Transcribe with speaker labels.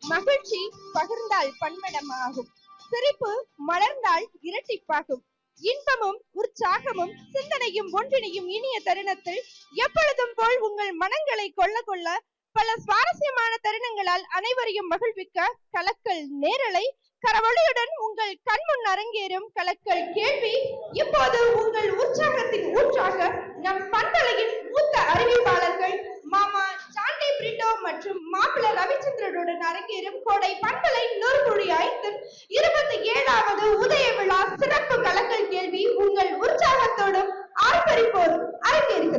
Speaker 1: மகிழ்ச்சி பகிர்ந்தால் பன்மடமாகும் சிரிப்பு மலர்ந்தால் இரட்டிப்பாகும் இன்பமும் உற்சாகமும் சிந்தனையும் ஒன்றிணையும் இனிய தருணத்தில் எப்பொழுதும் போல் உங்கள் மனங்களை கொள்ள கொள்ள பல சுவாரஸ்யமான தருணங்களால் அனைவரையும் மகிழ்விக்க கலக்கல் நேரலை கரவொளியுடன் உங்கள் கண்முன் அரங்கேறும் கலக்கல் கேள்வி இப்போது உங்கள் உற்சாகத்தின் ஊற்றாக நம் பண்பலையின் மூத்த அறிவிப்பாளர்கள் மாமா சாண்டி பிரிட்டோ மற்றும் மாப்பிள்ள ரவிச்சந்திரனுடன் அரங்கேறும் கோடை பண்பலை நூறு ஐந்து இருபத்தி ஏழாவது உதய